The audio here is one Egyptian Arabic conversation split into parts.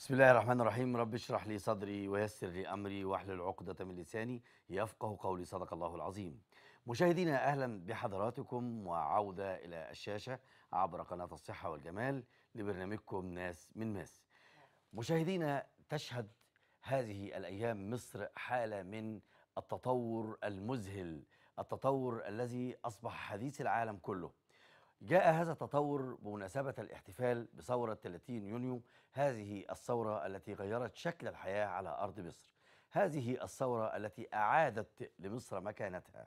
بسم الله الرحمن الرحيم رب اشرح لي صدري ويسر لي امري واحلل عقدة من لساني يفقه قولي صدق الله العظيم. مشاهدينا اهلا بحضراتكم وعودة الى الشاشة عبر قناة الصحة والجمال لبرنامجكم ناس من ماس. مشاهدينا تشهد هذه الايام مصر حالة من التطور المذهل، التطور الذي اصبح حديث العالم كله. جاء هذا التطور بمناسبة الاحتفال بثورة 30 يونيو هذه الثورة التي غيرت شكل الحياة على أرض مصر هذه الثورة التي أعادت لمصر مكانتها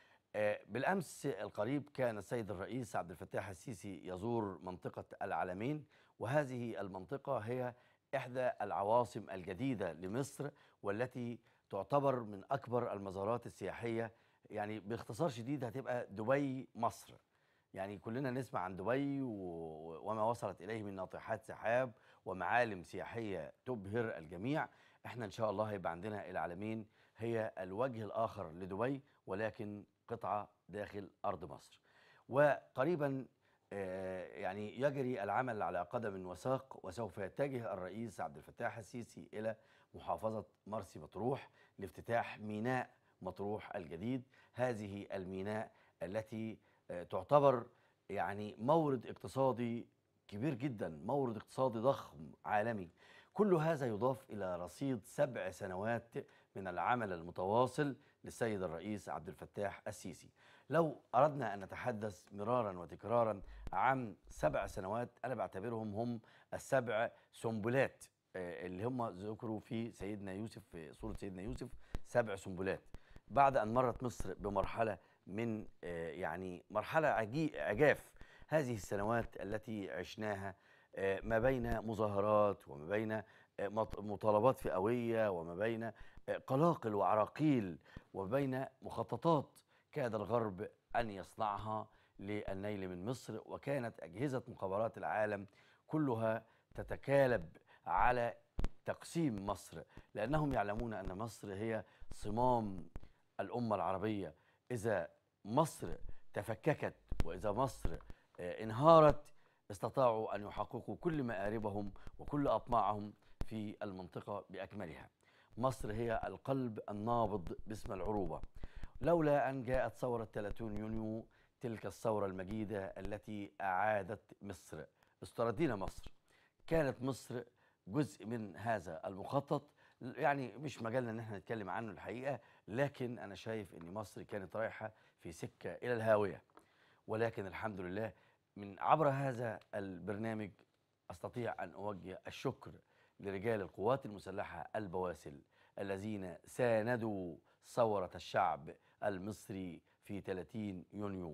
آه، بالأمس القريب كان السيد الرئيس عبد الفتاح السيسي يزور منطقة العلمين وهذه المنطقة هي إحدى العواصم الجديدة لمصر والتي تعتبر من أكبر المزارات السياحية يعني باختصار شديد هتبقى دبي مصر يعني كلنا نسمع عن دبي و- وما وصلت إليه من ناطحات سحاب ومعالم سياحية تبهر الجميع احنا إن شاء الله هيبقى عندنا العالمين هي الوجه الآخر لدبي ولكن قطعة داخل أرض مصر وقريبا آه، يعني يجري العمل على قدم وساق وسوف يتجه الرئيس عبد الفتاح السيسي إلى محافظة مرسي مطروح لافتتاح ميناء مطروح الجديد هذه الميناء التي آه، تعتبر يعني مورد اقتصادي كبير جدا مورد اقتصادي ضخم عالمي كل هذا يضاف إلى رصيد سبع سنوات من العمل المتواصل للسيد الرئيس عبد الفتاح السيسي لو أردنا أن نتحدث مرارا وتكرارا عن سبع سنوات أنا بعتبرهم هم السبع سنبلات آه، اللي هم ذكروا في سيدنا يوسف في سورة سيدنا يوسف سبع سنبلات بعد أن مرت مصر بمرحلة من آه، يعني مرحلة عجي- عجاف هذه السنوات التي عشناها آه، ما بين مظاهرات وما بين آه، مط- مطالبات فئوية وما بين آه، قلاقل وعراقيل وما بين مخططات كاد الغرب أن يصنعها للنيل من مصر وكانت أجهزة مخابرات العالم كلها تتكالب على تقسيم مصر لأنهم يعلمون أن مصر هي صمام الأمة العربية إذا مصر تفككت وإذا مصر آه، انهارت استطاعوا أن يحققوا كل مآربهم وكل أطماعهم في المنطقة بأكملها مصر هي القلب النابض باسم العروبة لولا أن جاءت ثورة 30 يونيو تلك الثورة المجيدة التي أعادت مصر استردينا مصر كانت مصر جزء من هذا المخطط يعني مش مجالنا ان احنا نتكلم عنه الحقيقه لكن انا شايف ان مصر كانت رايحه في سكه الى الهاويه ولكن الحمد لله من عبر هذا البرنامج استطيع ان اوجه الشكر لرجال القوات المسلحه البواسل الذين ساندوا ثوره الشعب المصري في 30 يونيو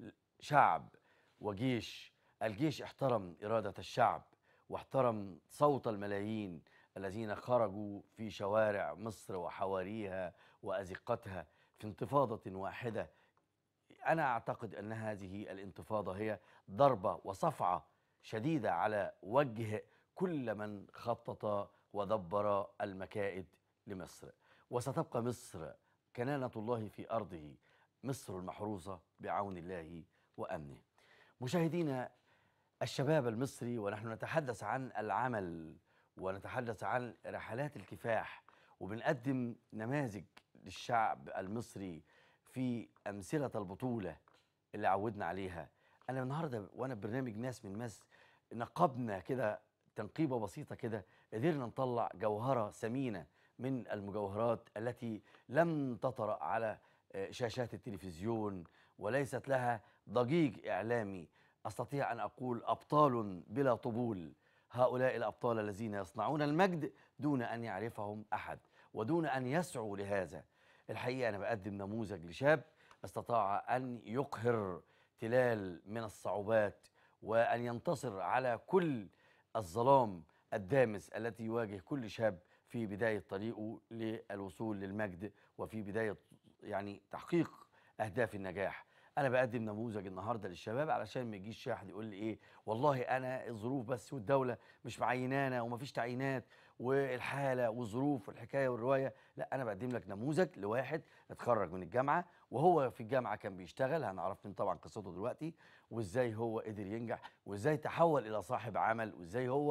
شعب وجيش الجيش احترم اراده الشعب واحترم صوت الملايين الذين خرجوا في شوارع مصر وحواريها وازقتها في انتفاضه واحده انا اعتقد ان هذه الانتفاضه هي ضربه وصفعه شديده على وجه كل من خطط ودبر المكائد لمصر وستبقى مصر كنانه الله في ارضه مصر المحروسه بعون الله وامنه مشاهدينا الشباب المصري ونحن نتحدث عن العمل ونتحدث عن رحلات الكفاح وبنقدم نماذج للشعب المصري في أمثلة البطولة اللي عودنا عليها أنا النهاردة وأنا برنامج ناس من ماس نقبنا كده تنقيبة بسيطة كده قدرنا نطلع جوهرة ثمينة من المجوهرات التي لم تطرأ على آه، شاشات التلفزيون وليست لها ضجيج إعلامي أستطيع أن أقول أبطال بلا طبول هؤلاء الأبطال الذين يصنعون المجد دون أن يعرفهم أحد ودون أن يسعوا لهذا الحقيقة أنا بقدم نموذج لشاب استطاع أن يقهر تلال من الصعوبات وأن ينتصر على كل الظلام الدامس التي يواجه كل شاب في بداية طريقه للوصول للمجد وفي بداية يعني تحقيق أهداف النجاح أنا بقدم نموذج النهاردة للشباب علشان ما يجيش واحد يقول لي إيه والله أنا الظروف بس والدولة مش معينانا ومفيش تعيينات والحالة والظروف والحكاية والرواية لا أنا بقدم لك نموذج لواحد اتخرج من الجامعة وهو في الجامعة كان بيشتغل هنعرف من طبعا قصته دلوقتي وإزاي هو قدر ينجح وإزاي تحول إلى صاحب عمل وإزاي هو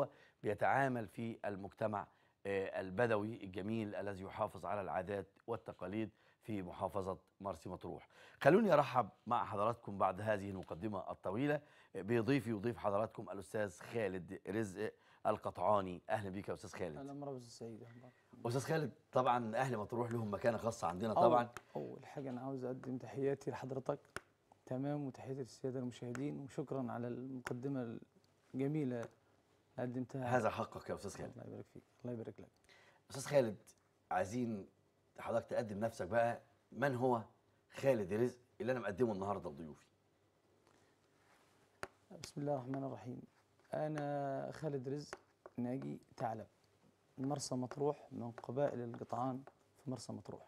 بيتعامل في المجتمع آه، البدوي الجميل الذي يحافظ على العادات والتقاليد في محافظة مرسي مطروح خلوني أرحب مع حضراتكم بعد هذه المقدمة الطويلة بضيفي وضيف حضراتكم الأستاذ خالد رزق القطعاني أهلا بك يا أستاذ خالد اهلا مرحبا استاذ سعيد أهلاً. أستاذ خالد طبعا أهل مطروح لهم مكانة خاصة عندنا أول- طبعا اول حاجه انا عاوز اقدم تحياتي لحضرتك تمام وتحياتي للساده المشاهدين وشكرا على المقدمه الجميله اللي قدمتها هذا حقك يا أستاذ خالد الله يبارك فيك الله يبارك لك أستاذ خالد عايزين حضرتك تقدم نفسك بقى من هو خالد رزق اللي أنا مقدمه النهاردة لضيوفي بسم الله الرحمن الرحيم انا خالد رزق ناجي ثعلب من مرسى مطروح من قبائل القطعان في مرسى مطروح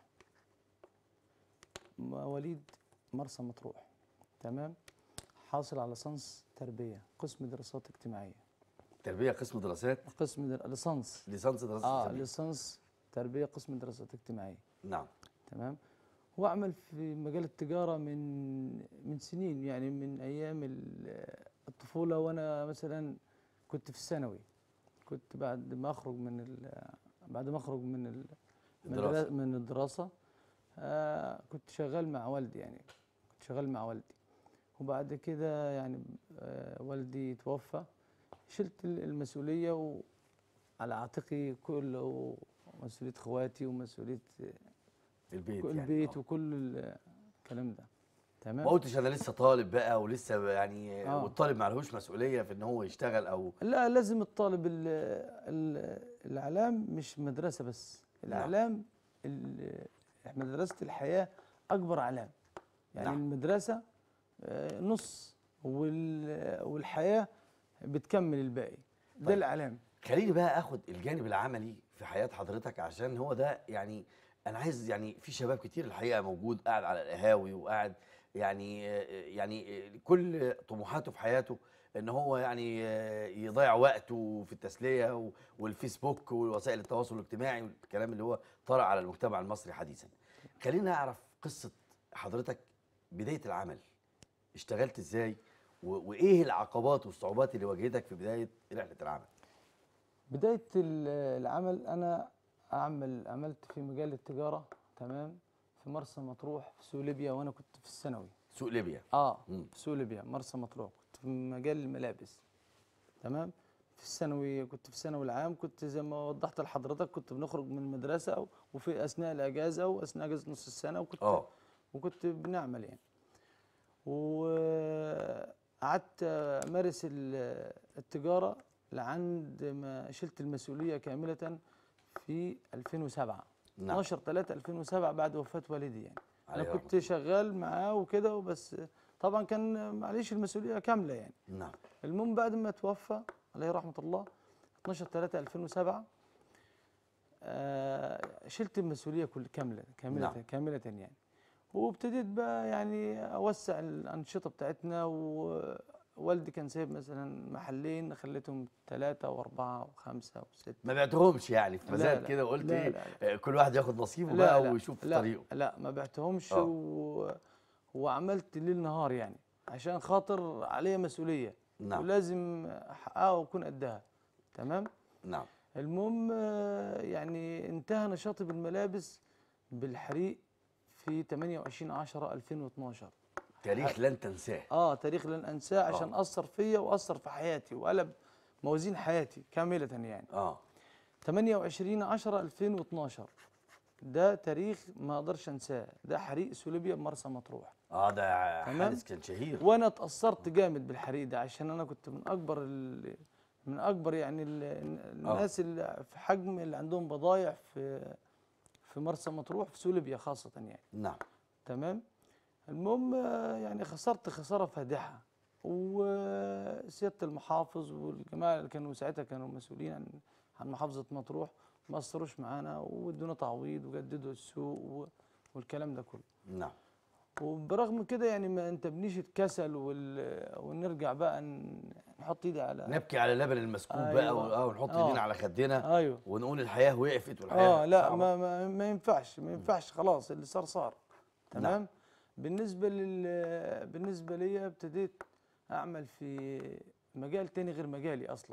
مواليد مرسى مطروح تمام حاصل على ليسانس تربيه قسم دراسات اجتماعيه تربية قسم دراسات قسم در... ليسانس ليسانس دراسات اه اجتماعية. ليسانس تربيه قسم دراسات اجتماعيه نعم تمام هو عمل في مجال التجاره من من سنين يعني من ايام ال- الطفوله وانا مثلا كنت في الثانوي كنت بعد ما اخرج من ال- بعد ما اخرج من ال- من الدراسة. الدرا- من الدراسه آه كنت شغال مع والدي يعني كنت شغال مع والدي وبعد كده يعني آه والدي توفى شلت ال- المسؤوليه وعلى عاتقي كل مسؤوليه اخواتي ومسؤوليه البيت كل يعني البيت آه. وكل ال- الكلام ده ما تمام قلتش انا لسه طالب بقى ولسه يعني آه. والطالب ما عليهوش مسؤوليه في ان هو يشتغل او لا لازم الطالب ال ال الاعلام مش مدرسه بس الاعلام ال- مدرسه الحياه اكبر اعلام يعني نعم. المدرسه آه، نص وال- والحياه بتكمل الباقي ده طيب. الاعلام خليني بقى اخد الجانب العملي في حياه حضرتك عشان هو ده يعني انا عايز يعني في شباب كتير الحقيقه موجود قاعد على القهاوي وقاعد يعني يعني كل طموحاته في حياته ان هو يعني يضيع وقته في التسليه و- والفيسبوك ووسائل التواصل الاجتماعي والكلام اللي هو طرأ على المجتمع المصري حديثا خلينا نعرف قصه حضرتك بدايه العمل اشتغلت ازاي و- وايه العقبات والصعوبات اللي واجهتك في بدايه رحله العمل بدايه ال- العمل انا اعمل عملت في مجال التجاره تمام في مرسى مطروح في سوق ليبيا وانا كنت في الثانوي سوق ليبيا اه مم. في سوق ليبيا مرسى مطروح كنت في مجال الملابس تمام في الثانوي كنت في الثانوي العام كنت زي ما وضحت لحضرتك كنت بنخرج من المدرسه و- وفي اثناء الاجازه واثناء اجازه نص السنه وكنت اه وكنت بنعمل يعني وقعدت امارس ال- التجاره لعند ما شلت المسؤوليه كامله في 2007 نعم 12 3 2007 بعد وفاه والدي يعني انا عليه رحمة كنت شغال معاه وكده وبس طبعا كان معليش المسؤوليه كامله يعني نعم المهم بعد ما توفى عليه رحمه الله 12 3 2007 آه شلت المسؤوليه كل كامله كامله نعم. نعم. كامله يعني وابتديت بقى يعني اوسع الانشطه بتاعتنا ووالدي كان سايب مثلا محلين خليتهم ثلاثه واربعه وخمسه وسته ما بعتهمش يعني في لا، مزاج لا، كده وقلت لا، ايه لا، آه، كل واحد ياخد نصيبه لا بقى لا ويشوف لا طريقه لا ما بعتهمش آه. و... وعملت ليل نهار يعني عشان خاطر عليا مسؤوليه نعم ولازم احققها واكون قدها تمام نعم المهم آه، يعني انتهى نشاطي بالملابس بالحريق في 28 10 2012 تاريخ لن تنساه اه تاريخ لن انساه عشان اثر فيا واثر في حياتي وقلب موازين حياتي كامله يعني اه 28 10 2012 ده تاريخ ما اقدرش انساه ده حريق سوليبيا بمرسى مطروح اه ده تمام. حادث كان شهير وانا اتاثرت جامد بالحريق ده عشان انا كنت من اكبر ال- من اكبر يعني ال- الناس اللي في حجم اللي عندهم بضايع في في مرسى مطروح في سوليبيا خاصه يعني نعم تمام المهم آه، يعني خسرت خساره فادحه وسياده المحافظ والجماعه اللي كانوا ساعتها كانوا مسؤولين عن عن محافظه مطروح ما قصروش معانا وادونا تعويض وجددوا السوق و- والكلام ده كله نعم وبرغم كده يعني ما انتبنيش الكسل وال... ونرجع بقى ن- نحط ايدي على نبكي على اللبن المسكوب بقى أيوة. و- اه ونحط آه. ايدينا على خدنا ايوه ونقول الحياه وقفت والحياه اه لا صعبة. ما, ما, ما ينفعش ما ينفعش خلاص اللي صار صار تمام بالنسبه لل بالنسبه لي ابتديت اعمل في مجال تاني غير مجالي اصلا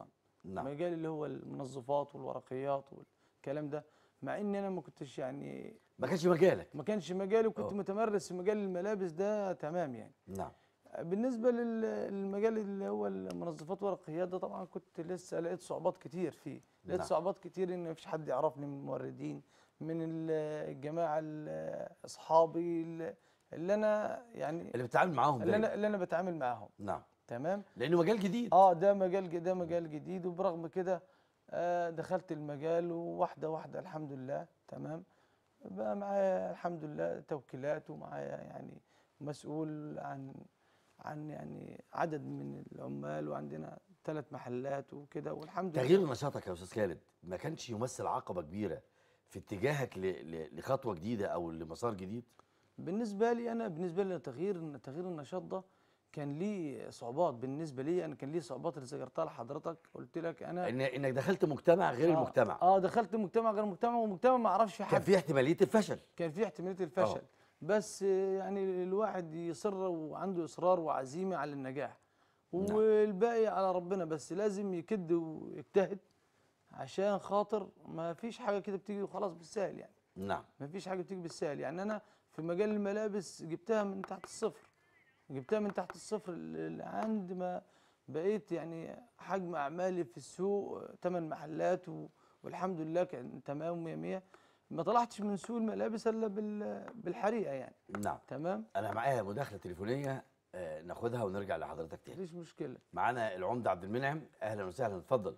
نعم. مجال اللي هو المنظفات والورقيات والكلام ده مع ان انا ما كنتش يعني ما كانش مجالك ما كانش مجالي وكنت آه. متمرس في مجال الملابس ده تمام يعني نعم بالنسبه لل- للمجال اللي هو المنظفات والورقيات ده طبعا كنت لسه لقيت صعوبات كتير فيه لقيت نعم. صعوبات كتير ان مفيش حد يعرفني من الموردين من ال- الجماعه ال- اصحابي ال- اللي انا يعني اللي بتتعامل معاهم اللي دايما انا اللي انا بتعامل معاهم نعم تمام لانه مجال جديد اه ده مجال ج- ده مجال جديد وبرغم كده آه دخلت المجال وواحده واحده الحمد لله تمام بقى معايا الحمد لله توكيلات ومعايا يعني مسؤول عن عن يعني عدد من العمال وعندنا ثلاث محلات وكده والحمد لله تغيير نشاطك يا استاذ خالد ما كانش يمثل عقبه كبيره في اتجاهك ل... ل... لخطوه جديده او لمسار جديد بالنسبه لي انا بالنسبه لي تغيير تغيير النشاط ده كان ليه صعوبات بالنسبه لي انا كان ليه صعوبات اللي ذكرتها لحضرتك قلت لك انا إن... انك دخلت مجتمع غير آه المجتمع اه دخلت مجتمع غير مجتمع ومجتمع ما اعرفش كان حد في احتماليه الفشل كان في احتماليه الفشل بس آه، يعني الواحد يصر وعنده اصرار وعزيمه على النجاح نعم. والباقي على ربنا بس لازم يكد ويجتهد عشان خاطر ما فيش حاجه كده بتيجي وخلاص بالسهل يعني نعم ما فيش حاجه بتيجي بالسهل يعني انا في مجال الملابس جبتها من تحت الصفر جبتها من تحت الصفر ل- لعند ما بقيت يعني حجم اعمالي في السوق ثمان محلات و- والحمد لله كان تمام 100 100 ما طلعتش من سوق الملابس الا بال- بالحريقه يعني نعم تمام انا معايا مداخله تليفونيه آه، ناخدها ونرجع لحضرتك تاني مفيش مشكله معانا العمده عبد المنعم اهلا وسهلا اتفضل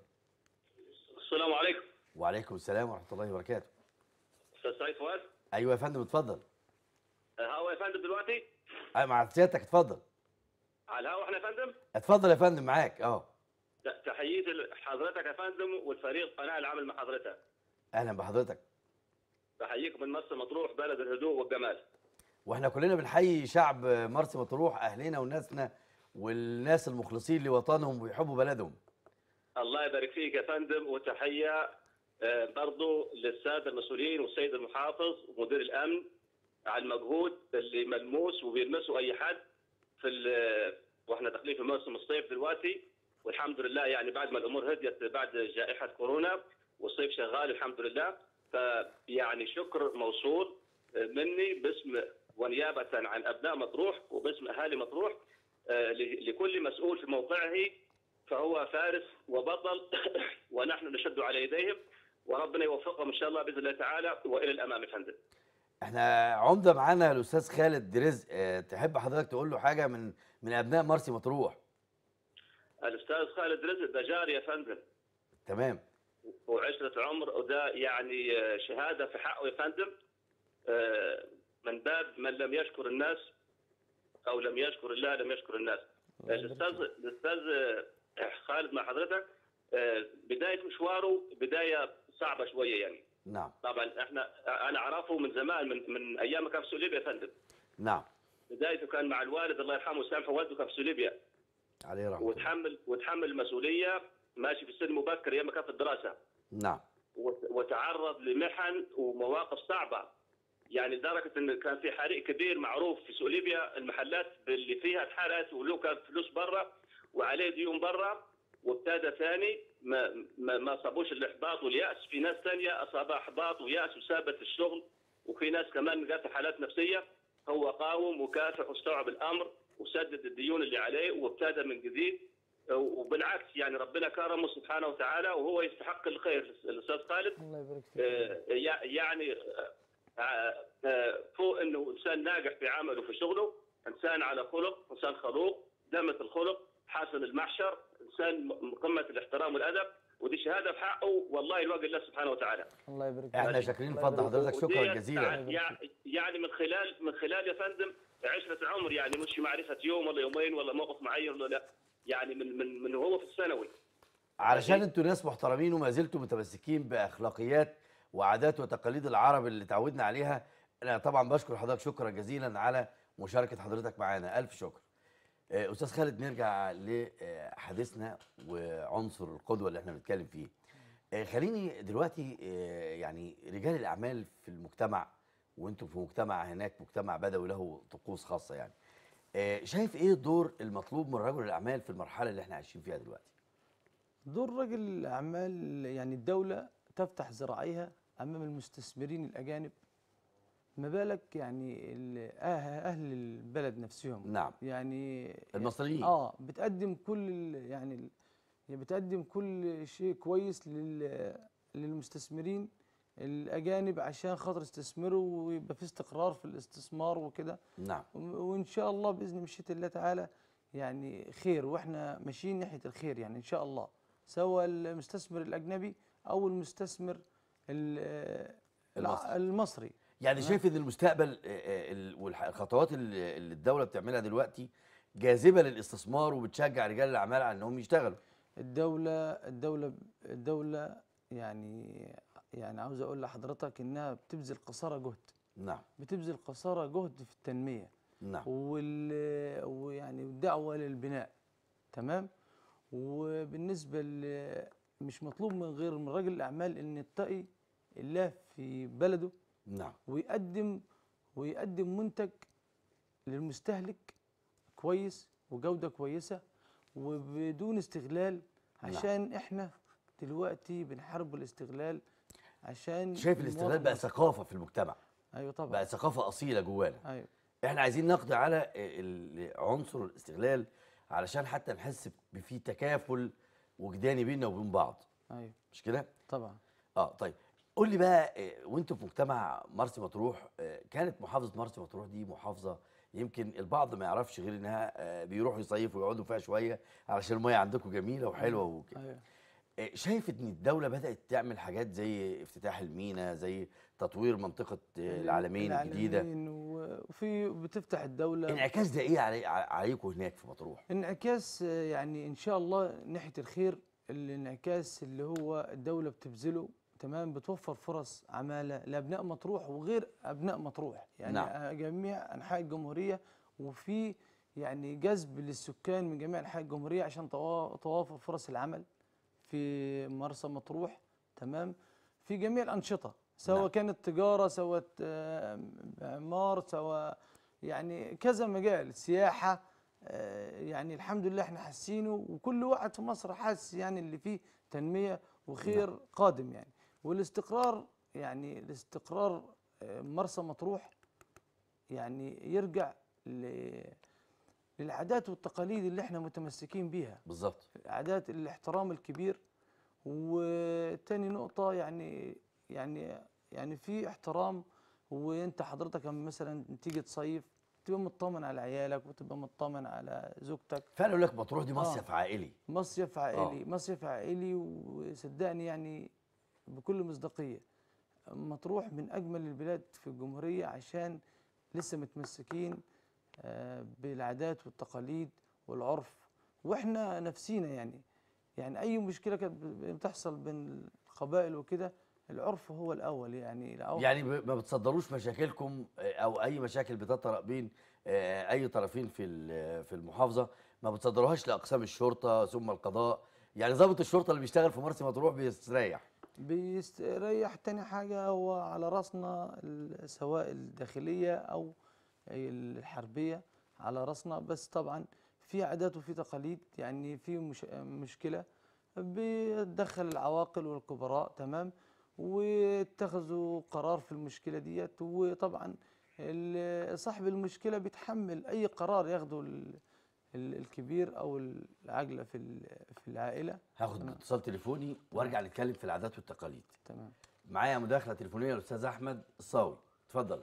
السلام عليكم وعليكم السلام ورحمه الله وبركاته استاذ سعيد فؤاد ايوه يا فندم اتفضل الهوا يا فندم دلوقتي أه مع سيادتك اتفضل على الهوا احنا يا فندم اتفضل يا فندم معاك اه ت- تحياتي لحضرتك يا فندم والفريق قناه العمل مع حضرتك اهلا بحضرتك بحييكم من مرسى مطروح بلد الهدوء والجمال واحنا كلنا بنحيي شعب مرسى مطروح اهلنا وناسنا والناس المخلصين لوطنهم ويحبوا بلدهم الله يبارك فيك يا فندم وتحيه آه، برضو للساده المسؤولين والسيد المحافظ ومدير الامن على المجهود اللي ملموس وبيلمسه اي حد في ال- واحنا داخلين في موسم الصيف دلوقتي والحمد لله يعني بعد ما الامور هديت بعد جائحه كورونا والصيف شغال الحمد لله فيعني شكر موصول آه، مني باسم ونيابه عن ابناء مطروح وباسم اهالي مطروح آه، ل- لكل مسؤول في موقعه فهو فارس وبطل ونحن نشد على يديهم وربنا يوفقهم ان شاء الله باذن الله تعالى والى الامام يا فندم. احنا عمده معانا الاستاذ خالد رزق اه تحب حضرتك تقول له حاجه من من ابناء مرسي مطروح الاستاذ خالد رزق ده جاري يا فندم تمام وعشره عمر وده يعني آه، شهاده في حقه يا فندم آه، من باب من لم يشكر الناس او لم يشكر الله لم يشكر الناس. الله يبارك الاستاذ الاستاذ آه، خالد مع حضرتك آه، بدايه مشواره بدايه صعبه شويه يعني. نعم طبعا احنا انا اعرفه من زمان من من ايام ما كان في سوليبيا يا فندم نعم بدايته كان مع الوالد الله يرحمه ويسامحه والده كان في سوليبيا عليه رحمه الله وتحمل وتحمل المسؤوليه ماشي في سن مبكر ايام ما كان في الدراسه نعم وت- وتعرض لمحن ومواقف صعبه يعني لدرجه ان كان في حريق كبير معروف في سوليبيا المحلات اللي فيها اتحرقت وله كان فلوس برا وعليه ديون برا وابتدى ثاني ما ما, ما صابوش الاحباط والياس في ناس ثانيه اصابها احباط وياس وسابت الشغل وفي ناس كمان جات حالات نفسيه هو قاوم وكافح واستوعب الامر وسدد الديون اللي عليه وابتدى من جديد وبالعكس يعني ربنا كرمه سبحانه وتعالى وهو يستحق الخير الاستاذ خالد الله يبارك فيك آه، يع- يعني آه، آه، فوق انه انسان ناجح في عمله وفي شغله انسان على خلق انسان خلوق دمة الخلق حسن المحشر انسان م- قمه الاحترام والادب ودي شهاده في حقه والله الوجه الله سبحانه وتعالى الله يبارك فيك احنا شاكرين الله فضل يبارك حضرتك شكرا وديت جزيلا يع- يعني من خلال من خلال يا فندم عشره عمر يعني مش معرفه يوم ولا يومين ولا موقف معين ولا لا يعني من من من هو في الثانوي علشان انتوا ناس محترمين وما زلتوا متمسكين باخلاقيات وعادات وتقاليد العرب اللي تعودنا عليها انا طبعا بشكر حضرتك شكرا جزيلا على مشاركه حضرتك معانا الف شكر آه، استاذ خالد نرجع لحديثنا وعنصر القدوه اللي احنا بنتكلم فيه آه، خليني دلوقتي آه، يعني رجال الاعمال في المجتمع وانتم في مجتمع هناك مجتمع بدوي له طقوس خاصه يعني آه، شايف ايه الدور المطلوب من رجل الاعمال في المرحله اللي احنا عايشين فيها دلوقتي دور رجل الأعمال يعني الدولة تفتح ذراعيها أمام المستثمرين الأجانب ما بالك يعني ال- أه- أهل البلد نفسهم نعم يعني المصريين اه بتقدم كل ال- يعني ال- هي بتقدم كل شيء كويس لل للمستثمرين الأجانب عشان خاطر يستثمروا ويبقى في استقرار في الاستثمار وكده نعم وان شاء الله باذن مشيئه الله تعالى يعني خير واحنا ماشيين ناحيه الخير يعني ان شاء الله سواء المستثمر الاجنبي او المستثمر ال- المصري. المصري يعني شايف ان المستقبل آه، آه، ال- والخطوات اللي اللي الدوله بتعملها دلوقتي جاذبه للاستثمار وبتشجع رجال الاعمال على انهم يشتغلوا الدوله الدوله الدوله يعني يعني عاوز اقول لحضرتك انها بتبذل قصارى جهد نعم بتبذل قصارى جهد في التنميه نعم وال ويعني الدعوه للبناء تمام وبالنسبه ل مش مطلوب من غير من رجل الاعمال ان يتقي الله في بلده نعم ويقدم ويقدم منتج للمستهلك كويس وجوده كويسه وبدون استغلال نعم. عشان احنا دلوقتي بنحارب الاستغلال عشان شايف الاستغلال المواطن بقى المصري. ثقافه في المجتمع ايوه طبعا بقى ثقافه اصيله جوانا ايوه احنا عايزين نقضي على ال- عنصر الاستغلال علشان حتى نحس بفي تكافل وجداني بيننا وبين بعض ايوه مش كده طبعا اه طيب قول لي بقى آه، وانتوا في مجتمع مرسي مطروح آه، كانت محافظه مرسي مطروح دي محافظه يمكن البعض ما يعرفش غير انها آه، بيروحوا يصيفوا ويقعدوا فيها شويه علشان الميه عندكم جميله وحلوه وكده ايوه آه، شايف ان الدوله بدات تعمل حاجات زي افتتاح المينا زي تطوير منطقه آه، العالمين الجديده العالمين و- وفي بتفتح الدولة انعكاس ده ايه علي عليكم هناك في مطروح انعكاس آه، يعني ان شاء الله ناحية الخير الانعكاس اللي هو الدولة بتبذله تمام بتوفر فرص عمالة لأبناء مطروح وغير أبناء مطروح يعني نعم. آه، جميع أنحاء الجمهورية وفي يعني جذب للسكان من جميع أنحاء الجمهورية عشان توا- توافر فرص العمل في مرسى مطروح تمام في جميع الأنشطة سواء نعم. كانت تجارة سواء آه، معمار سواء يعني كذا مجال سياحة آه، يعني الحمد لله احنا حاسينه وكل واحد في مصر حاسس يعني اللي فيه تنمية وخير قادم يعني والاستقرار يعني الاستقرار آه، مرسى مطروح يعني يرجع ل- للعادات والتقاليد اللي احنا متمسكين بيها بالظبط عادات الاحترام الكبير وتاني نقطة يعني يعني يعني في احترام وانت حضرتك لما مثلا تيجي تصيف تبقى مطمن على عيالك وتبقى مطمن على زوجتك فانا اقول لك مطروح دي مصيف عائلي مصيف عائلي مصيف عائلي وصدقني يعني بكل مصداقية مطروح من أجمل البلاد في الجمهورية عشان لسه متمسكين آه، بالعادات والتقاليد والعرف واحنا نفسينا يعني يعني أي مشكلة كانت بتحصل بين القبائل وكده العرف هو الأول يعني العرف يعني ب- ما بتصدروش مشاكلكم آه، او اي مشاكل بتطرق بين آه، اي طرفين في ال- في المحافظه ما بتصدروهاش لاقسام الشرطه ثم القضاء يعني ضابط الشرطه اللي بيشتغل في مرسى مطروح بيستريح بيستريح تاني حاجة هو على راسنا ال- سواء الداخلية أو الحربية على راسنا بس طبعا في عادات وفي تقاليد يعني في مش مشكلة بيتدخل العواقل والكبراء تمام واتخذوا قرار في المشكلة ديت وطبعا ال- صاحب المشكلة بيتحمل أي قرار ياخده ال- ال- الكبير أو العجلة في ال- في العائلة هاخد تمام. اتصال تليفوني وارجع نتكلم في العادات والتقاليد تمام معايا مداخله تليفونيه الاستاذ احمد الصاوي اتفضل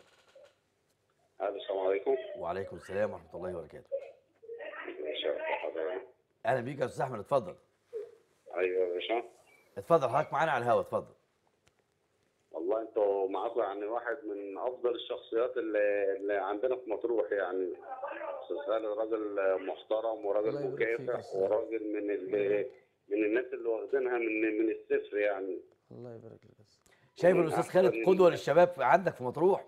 الو السلام عليكم وعليكم السلام ورحمه الله وبركاته شرف حضرتك اهلا بيك يا استاذ احمد اتفضل ايوه يا باشا اتفضل حضرتك معانا على الهوا اتفضل والله انتوا معاكم يعني واحد من افضل الشخصيات اللي, اللي عندنا في مطروح يعني استاذ خالد راجل محترم الله وراجل يبارك فيك يا مكافح أستاذ. وراجل من اللي من الناس اللي واخدينها من من الصفر يعني الله يبارك لك بس شايف من الاستاذ أحسن خالد ال- قدوه للشباب عندك في مطروح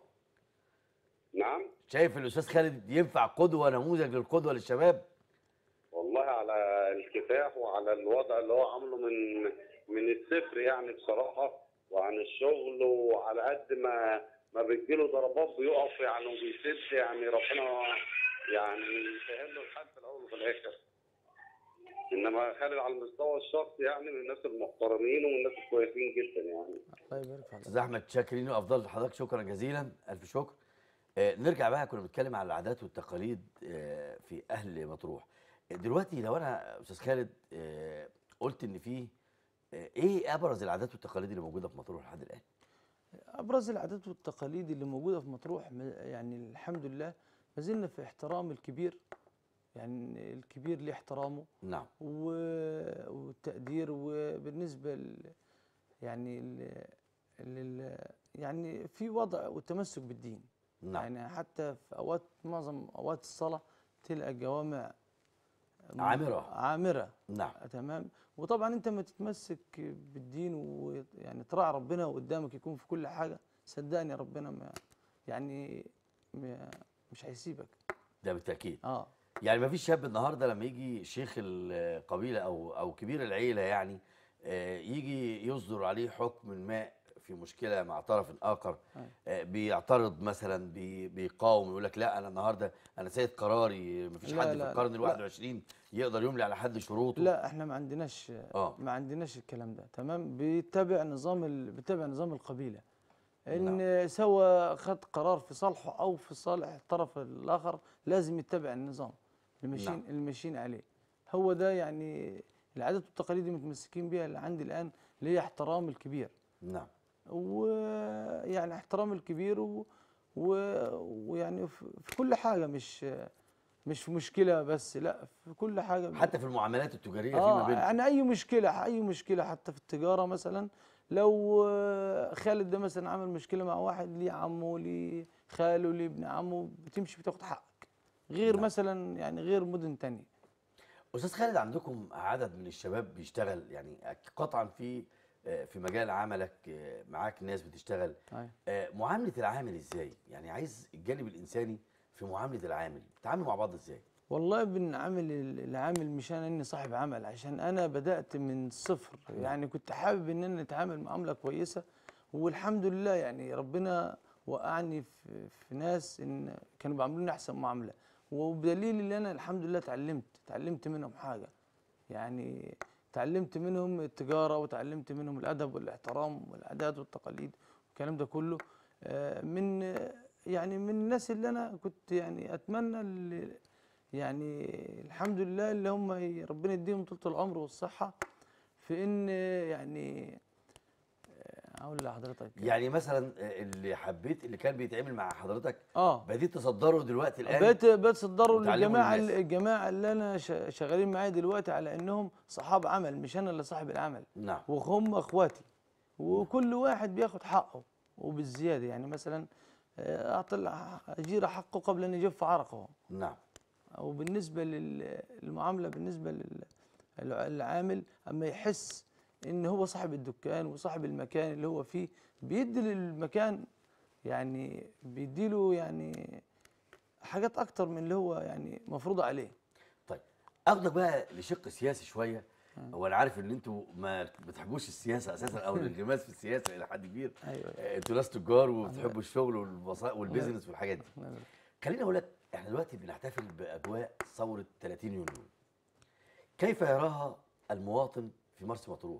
نعم شايف الاستاذ خالد ينفع قدوه نموذج للقدوه للشباب والله على الكفاح وعلى الوضع اللي هو عامله من من الصفر يعني بصراحه وعن الشغل وعلى قد ما ما بتجيله ضربات بيقف يعني وبيسد يعني ربنا يعني يسهل له الحال في الاول وفي الاخر. انما خالد على المستوى الشخصي يعني من الناس المحترمين ومن الناس الكويسين جدا يعني الله يبارك في استاذ احمد شاكرين وافضل حضرتك شكرا جزيلا الف شكر آه، نرجع بقى كنا بنتكلم على العادات والتقاليد آه، في اهل مطروح آه، دلوقتي لو انا استاذ خالد آه، قلت ان في آه، ايه ابرز العادات والتقاليد اللي موجوده في مطروح لحد الان ابرز العادات والتقاليد اللي موجوده في مطروح م- يعني الحمد لله ما زلنا في احترام الكبير يعني الكبير ليه احترامه نعم و- والتقدير وبالنسبه ل يعني ال لل يعني في وضع والتمسك بالدين نعم يعني حتى في اوقات معظم اوقات الصلاه تلقى الجوامع م- عامرة. عامره نعم تمام وطبعا انت ما تتمسك بالدين ويعني تراعي ربنا قدامك يكون في كل حاجه صدقني ربنا ما يعني ما مش هيسيبك ده بالتاكيد اه يعني ما فيش شاب النهارده لما يجي شيخ القبيله او او كبير العيله يعني آه، يجي يصدر عليه حكم ما في مشكله مع طرف اخر أيوة. آه، بيعترض مثلا بي- بيقاوم يقول لك لا انا النهارده انا سيد قراري ما فيش لا، حد لا، في لا، القرن لا. ال 21 يقدر يملي على حد شروطه لا احنا ما عندناش اه ما عندناش الكلام ده تمام بيتبع نظام ال... بيتبع نظام القبيله ان نعم. سواء خد قرار في صالحه او في صالح الطرف الاخر لازم يتبع النظام اللي ماشيين نعم. اللي ماشيين عليه هو ده يعني العادات والتقاليد اللي متمسكين بيها اللي عندي الان اللي هي احترام الكبير نعم ويعني احترام الكبير و... و... ويعني في في كل حاجه مش مش في مشكله بس لا في كل حاجه حتى في المعاملات التجاريه فيما اه بينهم يعني اي مشكله اي مشكله حتى في التجاره مثلا لو آه، خالد ده مثلا عمل مشكله مع واحد ليه عمه ليه خاله ليه ابن عمه بتمشي بتاخد حقك غير نعم. مثلا يعني غير مدن تانية استاذ خالد عندكم عدد من الشباب بيشتغل يعني قطعا في آه، في مجال عملك آه، معاك ناس بتشتغل أيوة. آه، معامله العامل ازاي يعني عايز الجانب الانساني في معامله العامل بتتعاملوا مع بعض ازاي والله بنعامل ال- العامل مش انا اني صاحب عمل عشان انا بدات من الصفر يعني كنت حابب ان انا اتعامل معامله كويسه والحمد لله يعني ربنا وقعني في, في ناس ان كانوا بيعاملوني احسن معامله وبدليل ان انا الحمد لله اتعلمت اتعلمت منهم حاجه يعني تعلمت منهم التجاره وتعلمت منهم الادب والاحترام والعادات والتقاليد والكلام ده كله آه، من يعني من الناس اللي انا كنت يعني اتمنى اللي يعني الحمد لله اللي هم ي- ربنا يديهم طول العمر والصحه في ان يعني آه، اقول لحضرتك يعني مثلا آه، اللي حبيت اللي كان بيتعامل مع حضرتك اه بديت تصدره دلوقتي الان بقيت بقيت صدروا وتعلموا للجماعه الناس. الجماعه اللي انا شا- شغالين معايا دلوقتي على انهم صحاب عمل مش انا اللي صاحب العمل نعم وهم اخواتي وكل واحد بياخد حقه وبالزياده يعني مثلا آه، اعطي الاجير حقه قبل ان يجف عرقه نعم وبالنسبه لل- للمعامله بالنسبه لل- للعامل اما يحس ان هو صاحب الدكان وصاحب المكان اللي هو فيه بيدي للمكان يعني بيديله يعني حاجات اكتر من اللي هو يعني مفروضه عليه طيب اخدك بقى لشق سياسي شويه وانا عارف ان انتوا ما بتحبوش السياسه اساسا او الانغماس في السياسه الى حد كبير ايوه آه، انتوا ناس تجار وبتحبوا الشغل والبصا- والبيزنس والحاجات دي خليني اقول لك احنا دلوقتي بنحتفل باجواء ثوره 30 يونيو كيف يراها المواطن في مرسى مطروح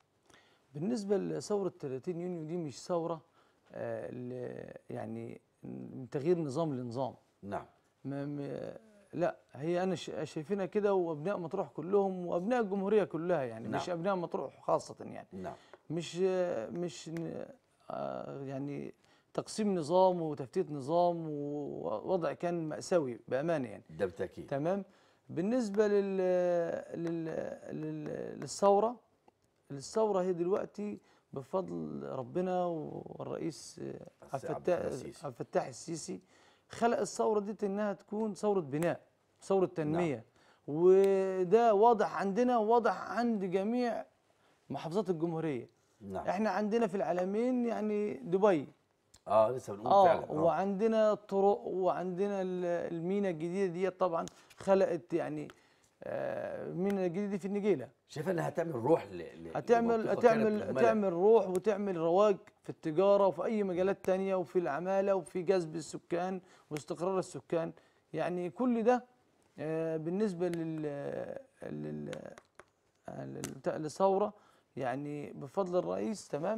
بالنسبه لثوره 30 يونيو دي مش ثوره آه، ل- يعني من تغيير نظام لنظام نعم ما م- لا هي انا ش- شايفينها كده وابناء مطروح كلهم وابناء الجمهوريه كلها يعني نعم. مش ابناء مطروح خاصه يعني نعم مش مش ن- آه، يعني تقسيم نظام وتفتيت نظام ووضع كان مأساوي بأمانة يعني ده بالتاكيد تمام بالنسبة لل لل لل- للثورة الثورة هي دلوقتي بفضل ربنا والرئيس آه، الس- عبد عبد الفتاح الفتاح السيسي. عبد الفتاح السيسي خلق الثورة دي إنها تكون ثورة بناء ثورة تنمية وده واضح عندنا وواضح عند جميع محافظات الجمهورية نعم احنا عندنا في العالمين يعني دبي اه لسه بنقول اه فعلا آه. وعندنا الطرق وعندنا ال- المينا الجديده دي طبعا خلقت يعني آه، المينا الجديده دي في النجيله شايفه انها هتعمل روح ل... ل... هتعمل لمنطقة كانت هتعمل مهملة. هتعمل روح وتعمل رواج في التجاره وفي اي مجالات تانية وفي العماله وفي جذب السكان واستقرار السكان يعني كل ده آه، بالنسبه لل لل آه، لل- بتاع- للثوره يعني بفضل الرئيس تمام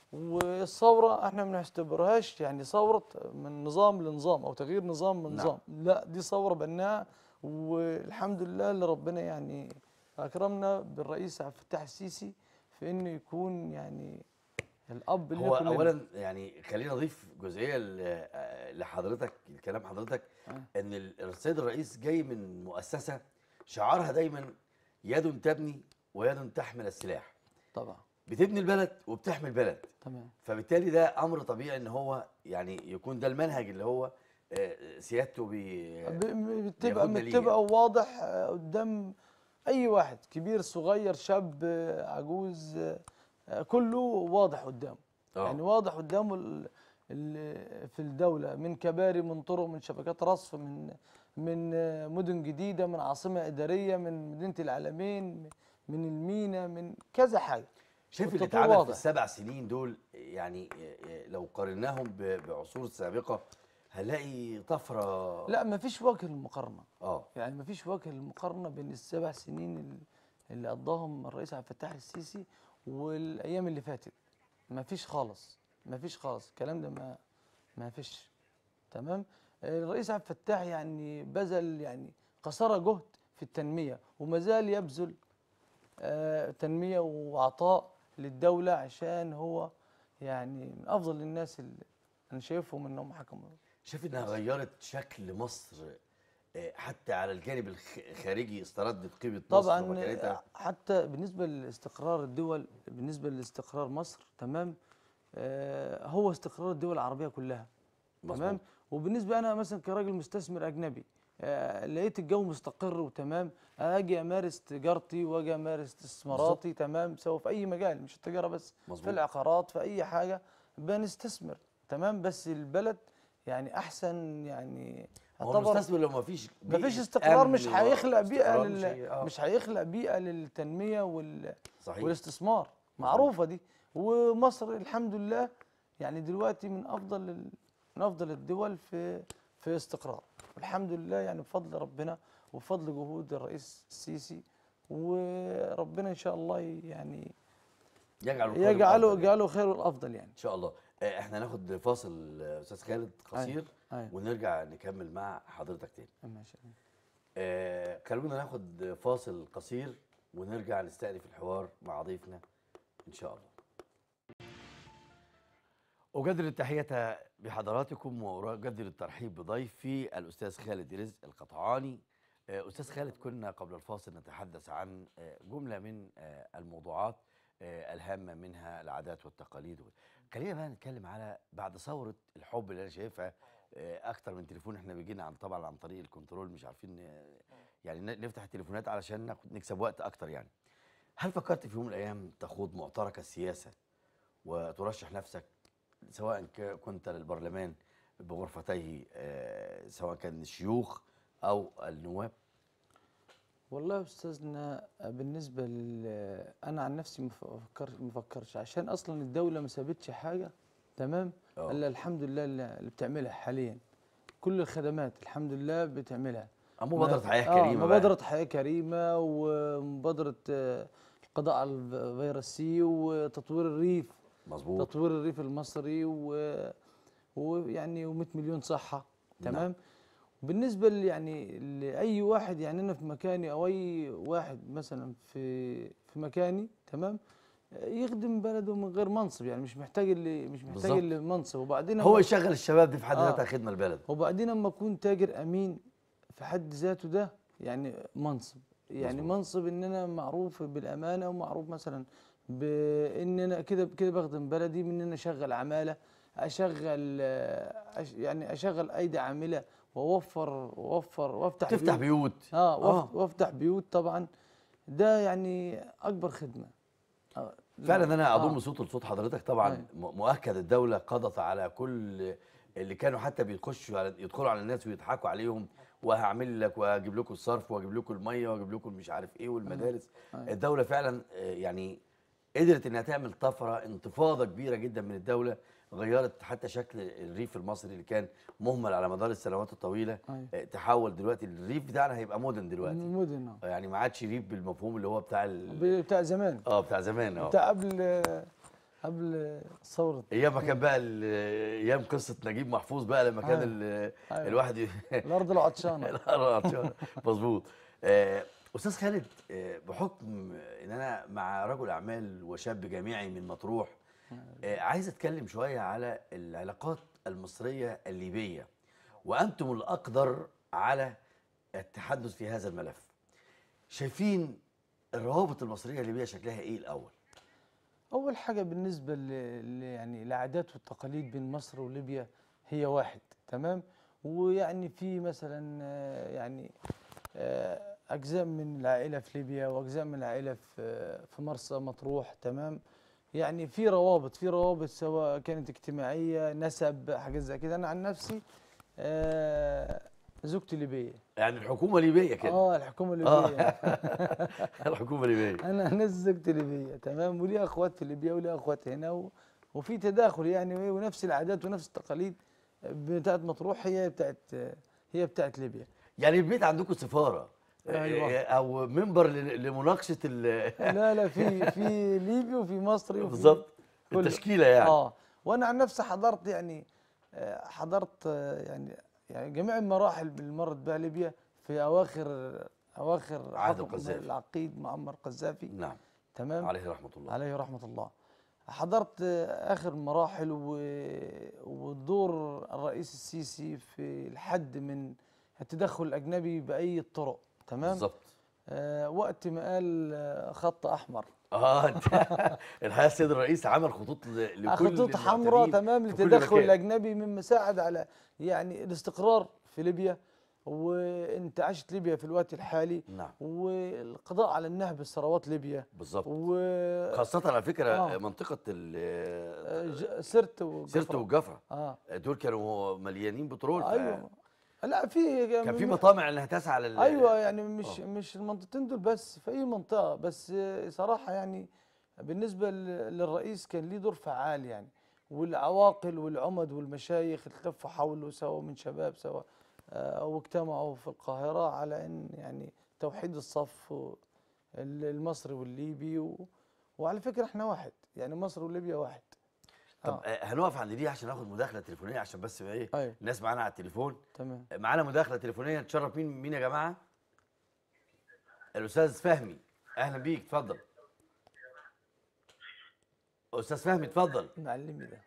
والثوره احنا ما بنعتبرهاش يعني ثوره من نظام لنظام او تغيير نظام من نعم. نظام لا دي ثوره بناءه والحمد لله اللي ربنا يعني اكرمنا بالرئيس عبد الفتاح السيسي في انه يكون يعني الاب اللي هو كلنا. اولا يعني خلينا نضيف جزئيه ل- آه، لحضرتك لكلام حضرتك آه. ان ال- السيد الرئيس جاي من مؤسسه شعارها دايما يد تبني ويد تحمل السلاح طبعا بتبني البلد وبتحمي البلد تمام فبالتالي ده امر طبيعي ان هو يعني يكون ده المنهج اللي هو آه، سيادته بي ب- م- بتبقى بياخدنا ليه متبقى وواضح آه، قدام اي واحد كبير صغير شاب آه، عجوز آه، آه، كله واضح قدامه آه. يعني واضح قدامه ال- ال- في الدولة من كباري من طرق من شبكات رصف من من آه، مدن جديدة من عاصمة إدارية من مدينة العالمين من المينا من كذا حاجة شايف اللي والتطوير اتعمل في واضح. السبع سنين دول يعني آه، آه، لو قارناهم ب- بعصور سابقه هنلاقي طفره لا ما فيش وجه للمقارنة اه يعني ما فيش وجه للمقارنة بين السبع سنين ال- اللي قضاهم الرئيس عبد الفتاح السيسي والأيام اللي فاتت ما فيش خالص ما فيش خالص الكلام ده ما ما فيش تمام الرئيس عبد الفتاح يعني بذل يعني قصارى جهد في التنمية وما زال يبذل آه، تنمية وعطاء للدولة عشان هو يعني من أفضل الناس اللي أنا شايفهم إنهم حكموا شايف انها غيرت شكل مصر آه، حتى على الجانب الخ- الخارجي استردت قيمه مصر طبعا ومكانتها حتى بالنسبه لاستقرار الدول بالنسبه لاستقرار مصر تمام آه هو استقرار الدول العربيه كلها مظبوط. تمام وبالنسبه انا مثلا كراجل مستثمر اجنبي آه لقيت الجو مستقر وتمام اجي امارس تجارتي واجي امارس استثماراتي تمام سواء في اي مجال مش التجاره بس مظبوط. في العقارات في اي حاجه بنستثمر تمام بس البلد يعني احسن يعني هو يعتبر- المستثمر لو ما فيش مفيش استقرار مش هيخلق بيئه استقرار لل... مش هي- آه. مش هيخلق بيئه للتنميه وال... صحيح والاستثمار معروفه دي ومصر الحمد لله يعني دلوقتي من افضل ال... من افضل الدول في في استقرار والحمد لله يعني بفضل ربنا وبفضل جهود الرئيس السيسي وربنا ان شاء الله يعني يجعل القادم يجعله أفضل. يجعله خير والافضل يعني ان شاء الله آه، احنا هناخد فاصل آه، استاذ خالد قصير أيوة. ونرجع نكمل مع حضرتك تاني ماشي آه، خلونا ناخد فاصل قصير ونرجع نستأنف الحوار مع ضيفنا ان شاء الله أجدد التحية بحضراتكم وأجدد الترحيب بضيفي الأستاذ خالد رزق القطعاني آه، أستاذ خالد كنا قبل الفاصل نتحدث عن آه، جملة من آه، الموضوعات آه، الهامة منها العادات والتقاليد خلينا بقى نتكلم على بعد ثورة الحب اللي أنا شايفها آه، أكتر من تليفون إحنا بيجينا عن طبعا عن طريق الكنترول مش عارفين آه، يعني ن- نفتح التليفونات علشان ناخد- نكسب وقت أكتر يعني هل فكرت في يوم من الأيام تخوض معترك السياسة وترشح نفسك سواء ك- كنت للبرلمان بغرفتيه آه، سواء كان الشيوخ او النواب والله يا استاذنا بالنسبه لل انا عن نفسي ما فكر ما فكرش عشان اصلا الدوله ما سابتش حاجه تمام آه. الا الحمد لله اللي اللي بتعملها حاليا كل الخدمات الحمد لله بتعملها مبادره حياه آه كريمه بقى. مبادره حياه كريمه ومبادره آه، القضاء على الفيروس سي وتطوير الريف مظبوط تطوير الريف المصري و ويعني و100 مليون صحه نعم. تمام بالنسبه ل- يعني لاي واحد يعني انا في مكاني او اي واحد مثلا في في مكاني تمام يخدم بلده من غير منصب يعني مش محتاج اللي مش محتاج بالظبط. اللي منصب وبعدين هو أما- يشغل الشباب دي في حد آه. ذاتها خدمه البلد وبعدين اما اكون تاجر امين في حد ذاته ده يعني منصب يعني مظبوط. منصب ان انا معروف بالامانه ومعروف مثلا بان انا كده كده بخدم بلدي من ان انا اشغل عماله اشغل آه، أش يعني اشغل ايدي عامله واوفر واوفر وافتح تفتح بيوت اه, آه. وأف- وافتح بيوت طبعا ده يعني اكبر خدمه آه فعلا انا آه. اضم صوت لصوت حضرتك طبعا أيوة. م- مؤكد الدوله قضت على كل اللي كانوا حتى بيخشوا على يدخلوا على الناس ويضحكوا عليهم وهعمل لك واجيب لكم الصرف واجيب لكم الميه واجيب لكم مش عارف ايه والمدارس أيوة. الدوله فعلا آه، يعني قدرت انها تعمل طفره انتفاضه كبيره جدا من الدوله غيرت حتى شكل الريف المصري اللي كان مهمل على مدار السنوات الطويله أيوة. آه، تحول دلوقتي الريف بتاعنا هيبقى مودرن دلوقتي مدن آه. يعني ما عادش ريف بالمفهوم اللي هو بتاع ال... بتاع زمان اه بتاع زمان اه بتاع قبل قبل ثوره ايام ما كان بقى ال- ايام قصه نجيب محفوظ بقى لما كان أيوة. ال- أيوة. الواحد ي- الارض العطشانه العطشان. مظبوط آه، استاذ خالد آه، بحكم ان انا مع رجل اعمال وشاب جامعي من مطروح آه، عايز اتكلم شويه على العلاقات المصريه الليبيه وانتم الاقدر على التحدث في هذا الملف شايفين الروابط المصريه الليبيه شكلها ايه الاول اول حاجه بالنسبه ل... ل... يعني العادات والتقاليد بين مصر وليبيا هي واحد تمام ويعني في مثلا آه، يعني آه، اجزاء من العائله في ليبيا واجزاء من العائله في في مرسى مطروح تمام يعني في روابط في روابط سواء كانت اجتماعيه نسب حاجات زي كده انا عن نفسي آه، زوجتي ليبيه يعني الحكومه ليبيه كده اه الحكومه آه. الليبيه الحكومه ليبيه انا ناس زوجتي ليبيه تمام ولي اخوات في ليبيا ولي اخوات هنا و... وفي تداخل يعني وإيه، ونفس العادات ونفس التقاليد بتاعت مطروح هي بتاعت هي بتاعت ليبيا يعني البيت عندكم سفاره أيوة. آه، او منبر ل- لمناقشه ال لا لا في في ليبي وفي مصري وفي بالظبط كله. التشكيله يعني اه وانا عن نفسي حضرت يعني آه، حضرت آه، يعني يعني جميع المراحل اللي مرت بها ليبيا في اواخر اواخر عهد حكم القذافي. العقيد معمر قذافي نعم تمام عليه رحمه الله عليه رحمة الله حضرت اخر مراحل و... والدور الرئيس السيسي في الحد من التدخل الاجنبي باي طرق تمام بالظبط آه وقت ما قال آه، خط احمر اه انت الحقيقه السيد الرئيس عمل خطوط ل- لكل خطوط حمراء المعتدين تمام في كل للتدخل مكان. الاجنبي مما ساعد على يعني الاستقرار في ليبيا وانتعاش ليبيا في الوقت الحالي نعم والقضاء على النهب الثروات ليبيا بالظبط و خاصة على فكرة آه. منطقة ال- آه، ج- سرت وجفرة. سيرته والجفرة اه دول كانوا مليانين بترول ف- ايوه لا في كان في مطامع انها تسعى لل ايوه يعني مش آه. مش المنطقتين دول بس في اي منطقه بس صراحه يعني بالنسبه ل- للرئيس كان ليه دور فعال يعني والعواقل والعمد والمشايخ التفوا حوله سواء من شباب سواء آه، واجتمعوا في القاهره على ان يعني توحيد الصف و- ال- المصري والليبي و... وعلى فكره احنا واحد يعني مصر وليبيا واحد طب آه. آه، هنقف عند دي عشان ناخد مداخلة تليفونية عشان بس ايه ايوه الناس معانا على التليفون تمام معانا مداخلة تليفونية نتشرف مين مين يا جماعة؟ الأستاذ فهمي أهلا بيك اتفضل أستاذ فهمي اتفضل معلمي ده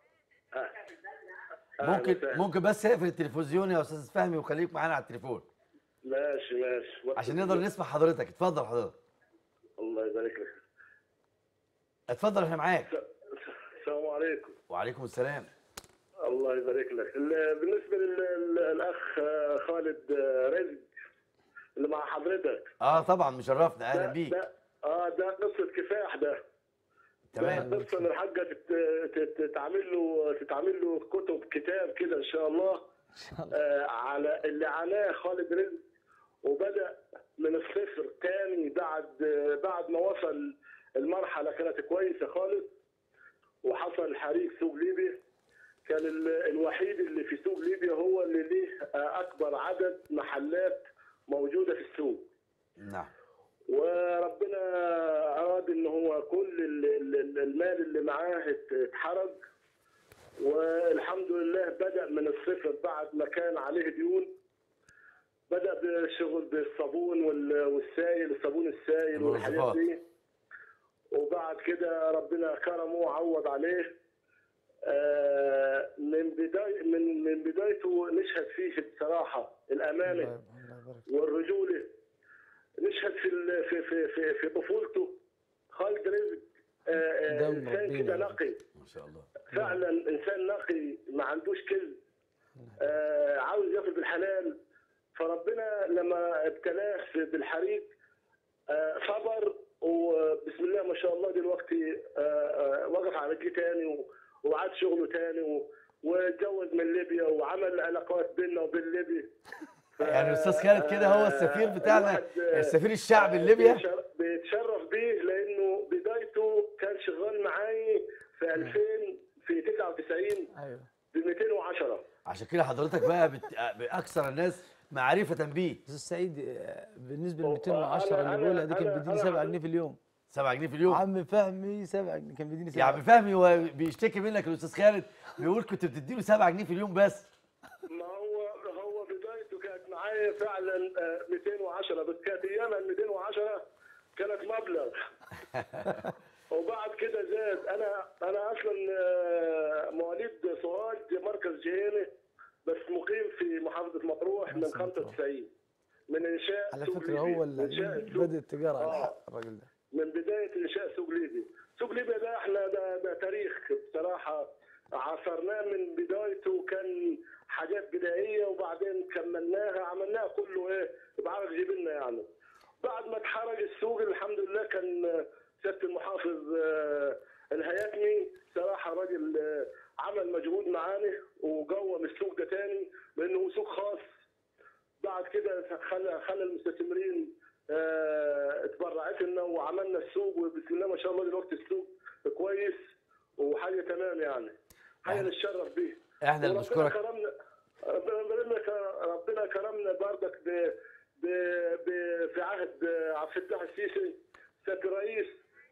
ممكن أهلاً. ممكن بس اقفل التلفزيون يا أستاذ فهمي وخليك معانا على التليفون ماشي ماشي وقت عشان نقدر نسمع حضرتك اتفضل حضرتك الله يبارك لك اتفضل احنا معاك السلام عليكم وعليكم السلام الله يبارك لك ال- بالنسبه لل- للاخ خالد رزق اللي مع حضرتك اه طبعا مشرفنا اهلا ده- بيك ده اه ده قصه كفاح ده تمام ده قصه من الحاجه تت- تت- تتعمل له تتعمل له كتب كتاب كده ان شاء الله ان شاء الله آه على اللي عاناه خالد رزق وبدا من الصفر تاني بعد آه بعد ما وصل المرحله كانت كويسه خالص وحصل حريق سوق ليبيا كان ال- الوحيد اللي في سوق ليبيا هو اللي ليه آه، اكبر عدد محلات موجوده في السوق نعم وربنا اراد ان هو كل ال- ال- المال اللي معاه ات- اتحرق والحمد لله بدا من الصفر بعد ما كان عليه ديون بدا بالشغل بالصابون وال- والسائل الصابون السائل والحاجات المنظفات. دي وبعد كده ربنا كرمه وعوض عليه آه، من بداية من من بدايته نشهد فيه بصراحة الأمانة الله يبارك- الله يبارك والرجوله نشهد في ال- في في في, في طفولته خالد رزق آه، آه، دم انسان ربنا كده يعني. نقي ما شاء الله فعلا انسان نقي ما عندوش كذب آه، عاوز ياكل بالحلال فربنا لما ابتلاه في- بالحريق آه، صبر وبسم الله ما شاء الله دلوقتي آه، آه، وقف على رجليه تاني و- وعاد شغله تاني و- واتجوز من ليبيا وعمل علاقات بيننا وبين ليبيا ف- يعني استاذ خالد كده هو السفير آه، بتاعنا الواحد، آه، السفير الشعبي لليبيا بيتشر- بيتشرف بيه لانه بدايته كان شغال معاي في 2000 في 99 ايوه ب 210 عشان كده حضرتك بقى بت... باكثر الناس معرفه بيه استاذ سعيد آه، بالنسبه هو ل 210 أنا- اللي بيقولها دي أنا- كان أنا- بيديني أنا 7 حضرتك- جنيه في اليوم 7 جنيه في اليوم عم فهمي 7 جنيه كان بيديني 7 يا عم فهمي هو بيشتكي منك الاستاذ خالد بيقول كنت بتديله 7 جنيه في اليوم بس ما هو هو بدايته كانت معايا فعلا آه، 210 بس كانت ايامها ال 210 كانت مبلغ وبعد كده زاد انا انا اصلا آه، مواليد سوهاج مركز جهينه بس مقيم في محافظه مطروح من مرسى مطروح. 95 من انشاء على سوق فكره ليبي. هو اللي إنشاء اللي سوق- بدا التجاره على آه. حق الراجل ده من بدايه انشاء سوق ليبيا سوق ليبيا ده احنا ده, ده تاريخ بصراحه عاصرناه من بدايته كان حاجات بدائيه وبعدين كملناها عملناها كله ايه بعرف جبلنا يعني بعد ما اتحرق السوق الحمد لله كان آه، سياده المحافظ آه، الهياتمي صراحه راجل آه، عمل مجهود معانا وقوم السوق ده تاني لانه هو سوق خاص بعد كده خلى خلى المستثمرين آه، اتبرعت لنا وعملنا السوق وبسم الله ما شاء الله دلوقتي السوق كويس وحاجه تمام يعني حاجه إحنا- نتشرف بيه احنا اللي وربنا بنشكرك كرمنا ربنا ك- ربنا كرمنا بردك ب ب ب في عهد عبد الفتاح السيسي سياده الرئيس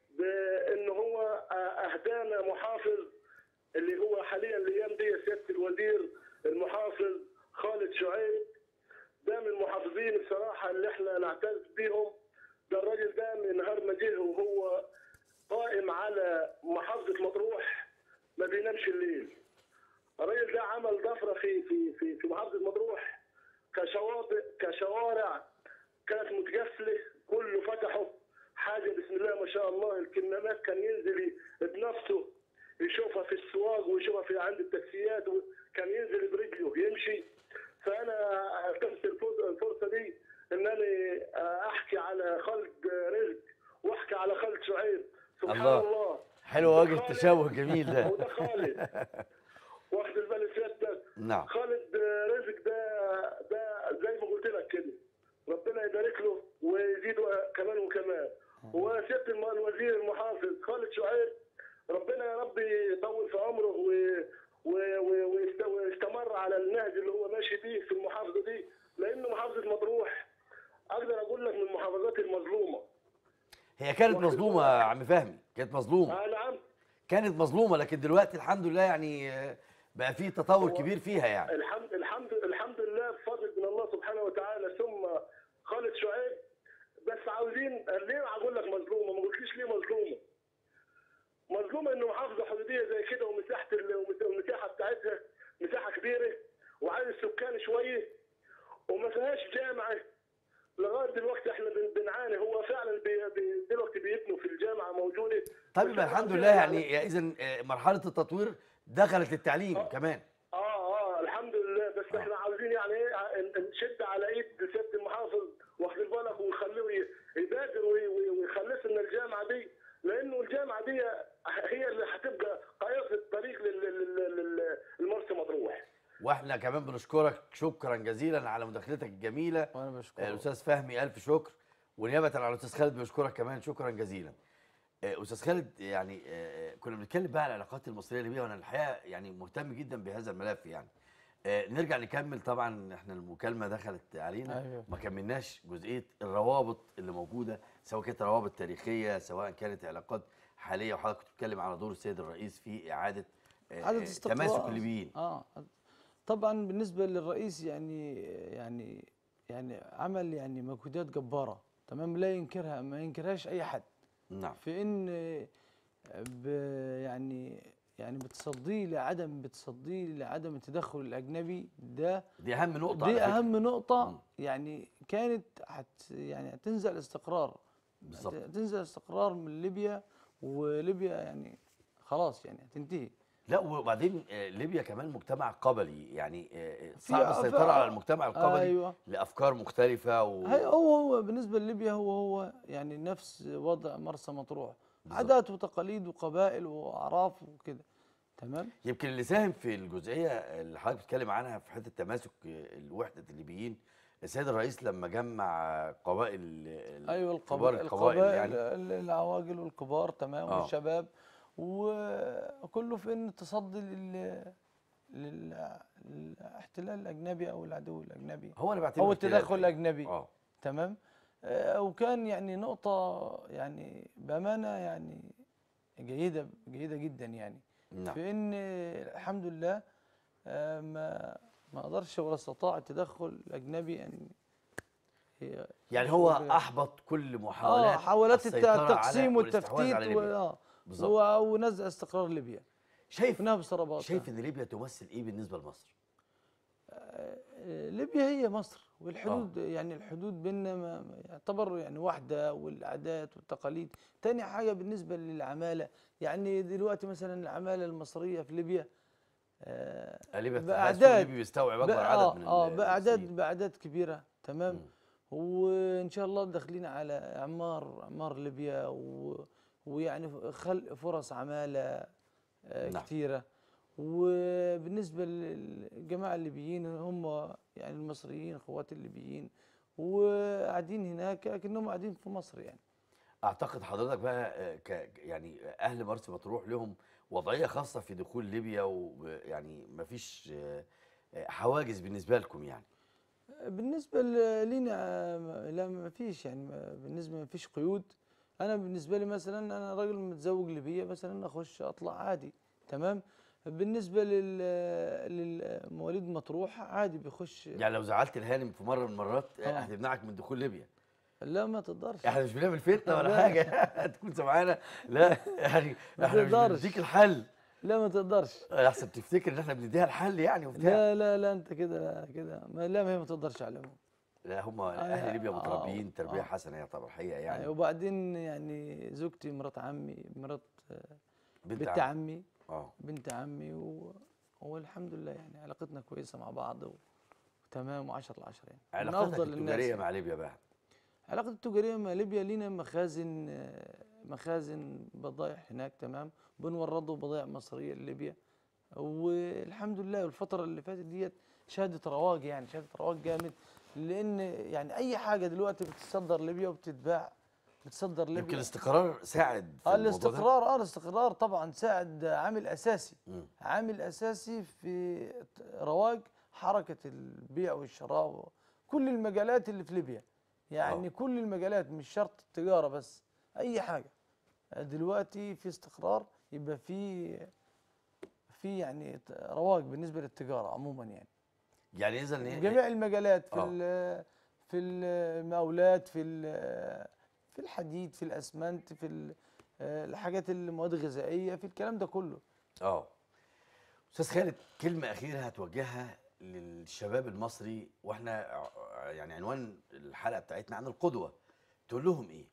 بان هو اهدانا محافظ اللي هو حاليا الايام دي سياده الوزير المحافظ خالد شعيب ده من المحافظين بصراحه اللي احنا نعتز بيهم ده الراجل ده من نهار ما جه وهو قائم على محافظه مطروح ما بينامش الليل الراجل ده عمل طفره في في في في محافظه مطروح كشواطئ كشوارع كانت متقفله كله فتحه حاجه بسم الله ما شاء الله الكمامات كان ينزل بنفسه يشوفها في السواق ويشوفها في عند التاكسيات كان ينزل برجله يمشي فانا التمس الفرص- الفرصه دي ان انا احكي على خالد رزق واحكي على خالد شعيب سبحان الله. الله, الله. حلو ده وجه خالد. التشابه الجميل ده وده خالد واخد البال سيادتك نعم خالد رزق ده ده زي ما قلت لك كده ربنا يبارك له ويزيده كمان وكمان وسياده الم- الوزير المحافظ خالد شعيب ربنا يا رب يطول في عمره و و- و- ويست- ويستمر على النهج اللي هو ماشي بيه في المحافظه دي لانه محافظه مطروح اقدر اقول لك من المحافظات المظلومه هي كانت مظلومه يا عم فهمي كانت مظلومه آه نعم كانت مظلومه لكن دلوقتي الحمد لله يعني آه، بقى في تطور كبير فيها يعني الحمد الحمد الحمد لله بفضل من الله سبحانه وتعالى ثم خالد شعيب بس عاوزين ليه اقول لك مظلومه ما قلتليش ليه مظلومه مظلومه انه محافظه حدوديه زي كده ومساحه ال- والمساحه بتاعتها مساحه كبيره وعدد سكان شويه وما فيهاش جامعه لغايه دلوقتي احنا بن- بنعاني هو فعلا بي بي دلوقتي بيبنوا في الجامعه موجوده طيب بس يبقى إحنا الحمد عاوزين لله يعني- يعني اذا مرحله التطوير دخلت للتعليم كمان اه اه الحمد لله بس احنا عاوزين يعني ايه ن- نشد على ايد سياده المحافظ واخد بالك ونخليه ي- يبادر وي- وي- ويخلص لنا الجامعه دي لانه الجامعه دي هي اللي هتبقى قياس الطريق لل- لل- لل- لمرسى مطروح واحنا كمان بنشكرك شكرا جزيلا على مداخلتك الجميله وانا بشكرك الاستاذ فهمي الف شكر ونيابه عن الاستاذ خالد بنشكرك كمان شكرا جزيلا آه، استاذ خالد يعني آه، كنا بنتكلم بقى على العلاقات المصريه الليبيه وانا الحقيقه يعني مهتم جدا بهذا الملف يعني آه، نرجع نكمل طبعا احنا المكالمه دخلت علينا أيوه. ما كملناش جزئيه الروابط اللي موجوده سواء كانت روابط تاريخيه سواء كانت علاقات حاليه وحضرتك كنت بتتكلم على دور السيد الرئيس في اعاده آه، عدد آه، استقرار تماسك الليبيين اه طبعا بالنسبه للرئيس يعني يعني يعني عمل يعني مجهودات جباره تمام لا ينكرها ما ينكرهاش اي حد نعم في ان ب يعني يعني بتصديه لعدم بتصديه لعدم التدخل الاجنبي ده دي اهم نقطه دي على فكرة. اهم نقطه مم. يعني كانت حت يعني هتنزل استقرار بالظبط. تنزل استقرار من ليبيا وليبيا يعني خلاص يعني هتنتهي لا وبعدين آه، ليبيا كمان مجتمع قبلي يعني آه، في- صعب السيطره في- على المجتمع القبلي أيوة. لافكار مختلفه و... هي هو هو بالنسبه لليبيا هو هو يعني نفس وضع مرسى مطروح بالظبط. عادات وتقاليد وقبائل واعراف وكده تمام يمكن اللي ساهم في الجزئيه اللي حضرتك بتتكلم عنها في حته تماسك آه، وحده الليبيين السيد الرئيس لما جمع قبائل ال- ايوه كبار القبائل القبائل القبائل يعني ال- العواجل والكبار تمام آه. والشباب وكله في ان تصدي لل لل- للاحتلال الاجنبي او العدو الاجنبي هو انا بعتبره او احتلال التدخل الحقيقة. الاجنبي اه تمام آه، وكان يعني نقطة يعني بأمانة يعني جيدة جيدة جدا يعني نعم في إن الحمد لله آه، ما ما قدرش ولا استطاع التدخل الأجنبي أن ي- يعني هو يشوف- احبط كل محاولات اه حاولات الت- السيطرة على التقسيم والاستحواذ والتفتيت على و- ليبيا. آه، بالظبط و- ونزع استقرار ليبيا شايف شفناها بصرابات شايف ان ليبيا تمثل ايه بالنسبه لمصر؟ آه، ليبيا هي مصر والحدود يعني الحدود بيننا ما- ما- يعتبر يعني واحدة والعادات والتقاليد تاني حاجة بالنسبة للعمالة يعني دلوقتي مثلا العمالة المصرية في ليبيا آه، ليبيا بأعداد- السوق الليبي بيستوعب اكبر بقى عدد من اه ال- بأعداد المصريين. بأعداد كبيرة تمام مم. وإن شاء الله داخلين على إعمار إعمار ليبيا و ويعني خلق فرص عمالة آه، نعم. كثيرة وبالنسبة للجماعة الليبيين هم يعني المصريين اخوات الليبيين وقاعدين هناك كأنهم قاعدين في مصر يعني اعتقد حضرتك بقى آه، ك يعني اهل مرسى مطروح لهم وضعيه خاصه في دخول ليبيا ويعني مفيش آه، آه، حواجز بالنسبه لكم يعني بالنسبة ل- لينا آه، لا ما فيش يعني ما- بالنسبة ما فيش قيود أنا بالنسبة لي مثلا أنا راجل متزوج ليبية مثلا أخش أطلع عادي تمام بالنسبة لل للمواليد مطروح عادي بيخش يعني لو زعلت الهانم في مره من المرات آه، آه. هتمنعك من دخول ليبيا لا ما تقدرش احنا مش بنعمل فتنه ولا لا. حاجه تكون سامعانا لا يعني ما احنا مش تقدرش. بنديك الحل لا ما تقدرش احسن تفتكر ان احنا بنديها الحل يعني وبتاع لا لا لا أنت كده لا كده ما لا ما هي ما تقدرش على العموم لا هم اهل ليبيا آه، متربيين تربيه آه. حسنه يا طبعا الحقيقه يعني يعني وبعدين يعني زوجتي مرات عمي مرات آه، بنت بنت عم. عمي اه بنت عمي و... والحمد لله يعني علاقتنا كويسه مع بعض و... وتمام و10 ل 10 يعني من علاقتك افضل الناس التجاريه يعني. مع ليبيا بقى علاقة التجارية مع ليبيا لينا مخازن آه، مخازن بضائع هناك تمام بنورده بضائع مصرية لليبيا والحمد لله الفترة اللي فاتت ديت شهدت رواج يعني شهدت رواج جامد لأن يعني أي حاجة دلوقتي بتتصدر ليبيا وبتتباع بتصدر ليبيا يمكن الاستقرار ساعد في اه الموضوع ده. الاستقرار اه الاستقرار طبعا ساعد عامل اساسي مم. عامل اساسي في رواج حركه البيع والشراء كل المجالات اللي في ليبيا يعني آه. كل المجالات مش شرط التجاره بس اي حاجه دلوقتي في استقرار يبقى في في يعني رواج بالنسبه للتجاره عموما يعني يعني اذا جميع المجالات في آه. ال- في المقاولات في ال- في الحديد في الاسمنت في ال- الحاجات المواد الغذائيه في الكلام ده كله اه استاذ خالد كلمه اخيره هتوجهها للشباب المصري واحنا ع- يعني عنوان الحلقه بتاعتنا عن القدوه تقول لهم ايه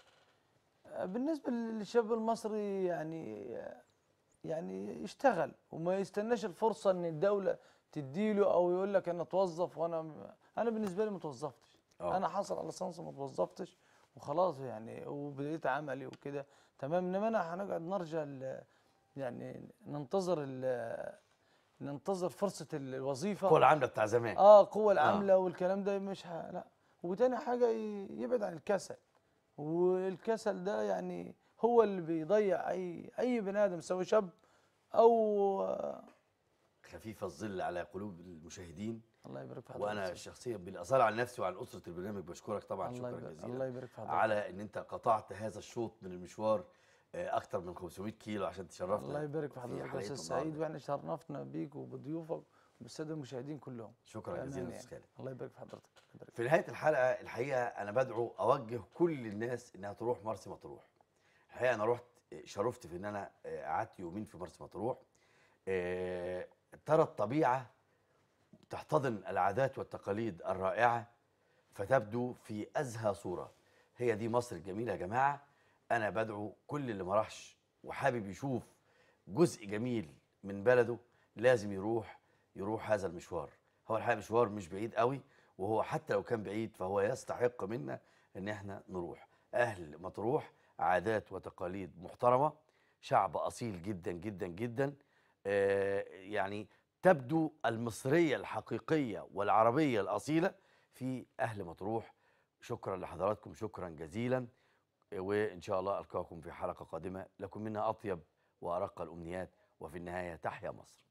بالنسبه للشاب المصري يعني يعني يشتغل وما يستناش الفرصه ان الدوله تديله او يقول لك انا اتوظف وانا م- انا بالنسبه لي ما توظفتش آه. انا حصل على ليسانس ما توظفتش وخلاص يعني وبديت عملي وكده تمام انما انا هنقعد نرجع ل- يعني ننتظر ال- ننتظر فرصه الوظيفه القوى العامله بتاع زمان اه القوة العاملة والكلام ده مش ه... لا وتاني حاجة ي- يبعد عن الكسل والكسل ده يعني هو اللي بيضيع اي اي بني ادم سواء شاب او آه، خفيف الظل على قلوب المشاهدين الله يبارك في حضرتك وانا شخصيا بالاصاله عن نفسي وعن اسره البرنامج بشكرك طبعا الله شكرا يبارك جزيلا الله يبارك في حضرتك على ان انت قطعت هذا الشوط من المشوار آه، اكتر من 500 كيلو عشان تشرفنا الله يبارك في حضرتك يا حلقتنا استاذ سعيد النهاردة. واحنا شرفنا بيك وبضيوفك وبالساده المشاهدين كلهم شكرا بأمانة جزيلا يعني. استاذ خالد الله يبارك في حضرتك الله يبارك في نهايه الحلقه الحقيقه انا بدعو اوجه كل الناس انها تروح مرسى مطروح الحقيقه انا رحت شرفت في ان انا آه، قعدت يومين في مرسى مطروح آه، ترى الطبيعه تحتضن العادات والتقاليد الرائعه فتبدو في ازهى صوره هي دي مصر الجميله يا جماعه انا بدعو كل اللي ما راحش وحابب يشوف جزء جميل من بلده لازم يروح يروح هذا المشوار هو الحقيقه مشوار مش بعيد قوي وهو حتى لو كان بعيد فهو يستحق منا ان احنا نروح اهل مطروح عادات وتقاليد محترمه شعب اصيل جدا جدا جدا آه، يعني تبدو المصريه الحقيقيه والعربيه الاصيله في اهل مطروح شكرا لحضراتكم شكرا جزيلا وان شاء الله القاكم في حلقه قادمه لكم منا اطيب وارق الامنيات وفي النهايه تحيا مصر